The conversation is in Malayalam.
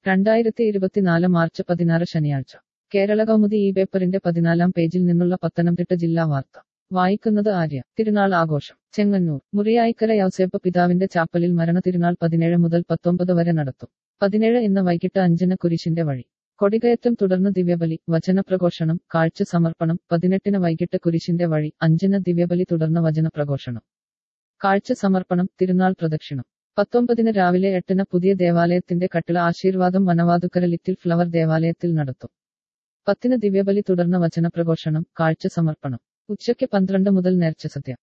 രണ്ടായിരത്തി ഇരുപത്തിനാല് മാർച്ച് പതിനാറ് ശനിയാഴ്ച കേരള കൗമുദി ഈ പേപ്പറിന്റെ പതിനാലാം പേജിൽ നിന്നുള്ള പത്തനംതിട്ട ജില്ലാ വാർത്ത വായിക്കുന്നത് ആര്യ തിരുനാൾ ആഘോഷം ചെങ്ങന്നൂർ മുറിയായിക്കര യൗസേപ്പ് പിതാവിന്റെ ചാപ്പലിൽ മരണ തിരുനാൾ പതിനേഴ് മുതൽ പത്തൊമ്പത് വരെ നടത്തും പതിനേഴ് ഇന്ന് വൈകിട്ട് അഞ്ചിന് കുരിശിന്റെ വഴി കൊടികയറ്റം തുടർന്ന് ദിവ്യബലി വചനപ്രഘോഷണം കാഴ്ച സമർപ്പണം പതിനെട്ടിന് വൈകിട്ട് കുരിശിന്റെ വഴി അഞ്ചിന് ദിവ്യബലി തുടർന്ന് വചനപ്രഘോഷണം കാഴ്ച സമർപ്പണം തിരുനാൾ പ്രദക്ഷിണം പത്തൊമ്പതിന് രാവിലെ എട്ടിന് പുതിയ ദേവാലയത്തിന്റെ കട്ടിള ആശീർവാദം വനവാതുക്കര ലിറ്റിൽ ഫ്ലവർ ദേവാലയത്തിൽ നടത്തും പത്തിന് ദിവ്യബലി തുടർന്ന് വചനപ്രഘോഷണം കാഴ്ച സമർപ്പണം ഉച്ചയ്ക്ക് പന്ത്രണ്ട് മുതൽ നേർച്ച സദ്യ